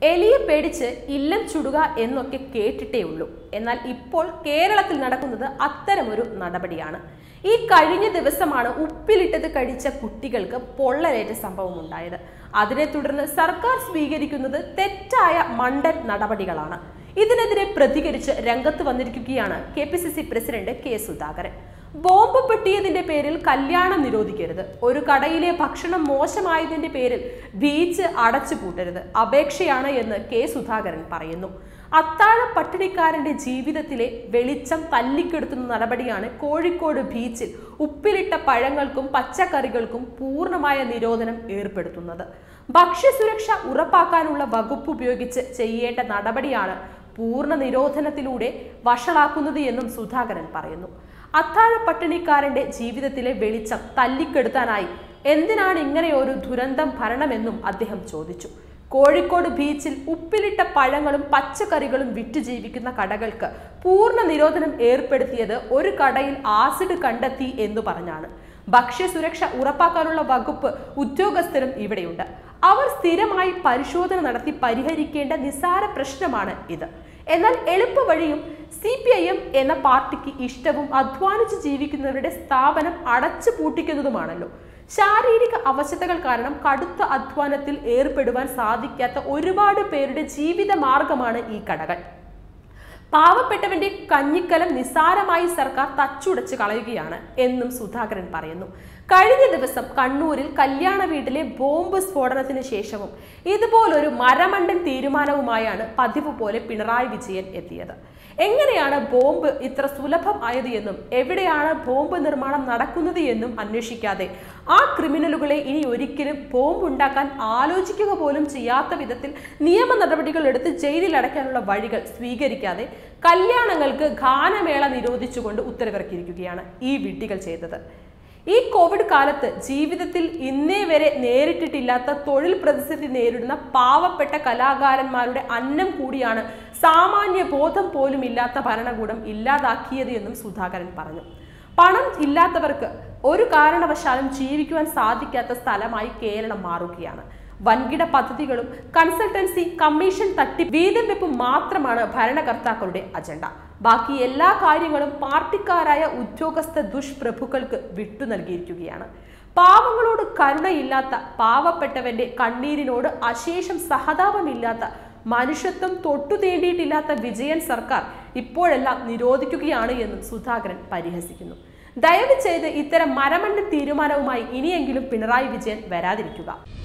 എലിയെ പേടിച്ച് ഇല്ലം ചുടുക എന്നൊക്കെ കേട്ടിട്ടേ ഉള്ളൂ എന്നാൽ ഇപ്പോൾ കേരളത്തിൽ നടക്കുന്നത് അത്തരമൊരു നടപടിയാണ് ഈ കഴിഞ്ഞ ദിവസമാണ് ഉപ്പിലിട്ടത് കഴിച്ച കുട്ടികൾക്ക് പൊള്ളലേറ്റ സംഭവം ഉണ്ടായത് അതിനെ തുടർന്ന് സർക്കാർ സ്വീകരിക്കുന്നത് തെറ്റായ മണ്ടൻ നടപടികളാണ് ഇതിനെതിരെ പ്രതികരിച്ച് രംഗത്ത് വന്നിരിക്കുകയാണ് K P C C president K Sudhakaran bomb പെട്ടിയതിന്റെ പേരിൽ കല്യാണം നിരോധിക്കരുത് ഒരു കടയിലെ ഭക്ഷണം മോശമായതിന്റെ പേരിൽ ബീച്ച് അടച്ചു പൂട്ടരുത് അപേക്ഷയാണ് എന്ന് കെ സുധാകരൻ പറയുന്നു അത്താഴ പട്ടിണിക്കാരന്റെ ജീവിതത്തിലെ വെളിച്ചം തല്ലിക്കെടുത്തുന്ന നടപടിയാണ് കോഴിക്കോട് ബീച്ചിൽ ഉപ്പിലിട്ട പഴങ്ങൾക്കും പച്ചക്കറികൾക്കും പൂർണ്ണമായ നിരോധനം ഏർപ്പെടുത്തുന്നത് ഭക്ഷ്യസുരക്ഷ ഉറപ്പാക്കാനുള്ള വകുപ്പ് ഉപയോഗിച്ച് ചെയ്യേണ്ട നടപടിയാണ് പൂർണ്ണ നിരോധനത്തിലൂടെ വഷളാക്കുന്നത് എന്നും സുധാകരൻ പറയുന്നു അത്താഴ പട്ടിണിക്കാരന്റെ ജീവിതത്തിലെ വെളിച്ചം തല്ലിക്കെടുത്താനായി എന്തിനാണ് ഇങ്ങനെ ഒരു ദുരന്തം ഭരണമെന്നും അദ്ദേഹം ചോദിച്ചു കോഴിക്കോട് ബീച്ചിൽ ഉപ്പിലിട്ട പഴങ്ങളും പച്ചക്കറികളും വിറ്റു ജീവിക്കുന്ന കടകൾക്ക് പൂർണ്ണ നിരോധനം ഏർപ്പെടുത്തിയത് ഒരു കടയിൽ ആസിഡ് കണ്ടെത്തി എന്ന് പറഞ്ഞാണ് ഭക്ഷ്യസുരക്ഷ ഉറപ്പാക്കാനുള്ള വകുപ്പ് ഉദ്യോഗസ്ഥരും ഇവിടെയുണ്ട് അവർ സ്ഥിരമായി പരിശോധന നടത്തി പരിഹരിക്കേണ്ട നിസ്സാര പ്രശ്നമാണ് ഇത് എന്നാൽ എളുപ്പവഴിയും സി പി ഐ എം എന്ന പാർട്ടിക്ക് ഇഷ്ടവും അധ്വാനിച്ച് ജീവിക്കുന്നവരുടെ സ്ഥാപനം അടച്ചു പൂട്ടിക്കുന്നതുമാണല്ലോ ശാരീരിക അവശതകൾ കാരണം കടുത്ത അധ്വാനത്തിൽ ഏർപ്പെടുവാൻ സാധിക്കാത്ത ഒരുപാട് പേരുടെ ജീവിത മാർഗമാണ് ഈ കടകൾ പാവപ്പെട്ടവന്റെ കഞ്ഞിക്കലം നിസ്സാരമായി സർക്കാർ തച്ചുടച്ച് കളയുകയാണ് എന്നും സുധാകരൻ പറയുന്നു കഴിഞ്ഞ ദിവസം കണ്ണൂരിൽ കല്യാണ വീട്ടിലെ ബോംബ് സ്ഫോടനത്തിന് ശേഷവും ഇതുപോലൊരു മരമണ്ടൻ തീരുമാനവുമായാണ് പതിവ് പോലെ പിണറായി വിജയൻ എത്തിയത് എങ്ങനെയാണ് ബോംബ് ഇത്ര സുലഭം ആയത് എന്നും എവിടെയാണ് ബോംബ് നിർമ്മാണം നടക്കുന്നത് എന്നും അന്വേഷിക്കാതെ ആ ക്രിമിനലുകളെ ഇനി ഒരിക്കലും ബോംബ് ഉണ്ടാക്കാൻ ആലോചിക്കുക പോലും ചെയ്യാത്ത വിധത്തിൽ നിയമ നടപടികൾ എടുത്ത് ജയിലിൽ അടയ്ക്കാനുള്ള വഴികൾ സ്വീകരിക്കാതെ കല്യാണങ്ങൾക്ക് ഗാനമേള നിരോധിച്ചുകൊണ്ട് ഉത്തരവിറക്കിയിരിക്കുകയാണ് ഈ വിഡ്ഢികൾ ചെയ്തത് ഈ കോവിഡ് കാലത്ത് ജീവിതത്തിൽ ഇന്നേ വരെ നേരിട്ടിട്ടില്ലാത്ത തൊഴിൽ പ്രതിസന്ധി നേരിടുന്ന പാവപ്പെട്ട കലാകാരന്മാരുടെ അന്നം കൂടിയാണ് സാമാന്യ ബോധം പോലും ഇല്ലാത്ത ഭരണകൂടം ഇല്ലാതാക്കിയത് എന്നും സുധാകരൻ പറഞ്ഞു പണം ഇല്ലാത്തവർക്ക് ഒരു കാരണവശാലും ജീവിക്കുവാൻ സാധിക്കാത്ത സ്ഥലമായി കേരളം മാറുകയാണ് വൻകിട പദ്ധതികളും കൺസൾട്ടൻസി കമ്മീഷൻ തട്ടി വീതം വെപ്പും മാത്രമാണ് ഭരണകർത്താക്കളുടെ അജണ്ട ബാക്കി എല്ലാ കാര്യങ്ങളും പാർട്ടിക്കാരായ ഉദ്യോഗസ്ഥ ദുഷ്പ്രഭുക്കൾക്ക് വിട്ടു നൽകിയിരിക്കുകയാണ് പാവങ്ങളോട് കരുണയില്ലാത്ത പാവപ്പെട്ടവന്റെ കണ്ണീരിനോട് അശേഷം സഹതാപമില്ലാത്ത മനുഷ്യത്വം തൊട്ടു തേണ്ടിയിട്ടില്ലാത്ത വിജയൻ സർക്കാർ ഇപ്പോഴെല്ലാം നിരോധിക്കുകയാണ് എന്നും സുധാകരൻ പരിഹസിക്കുന്നു ദയവ് ചെയ്ത് ഇത്തരം മരമണ്ടൻ തീരുമാനവുമായി ഇനിയെങ്കിലും പിണറായി വിജയൻ വരാതിരിക്കുക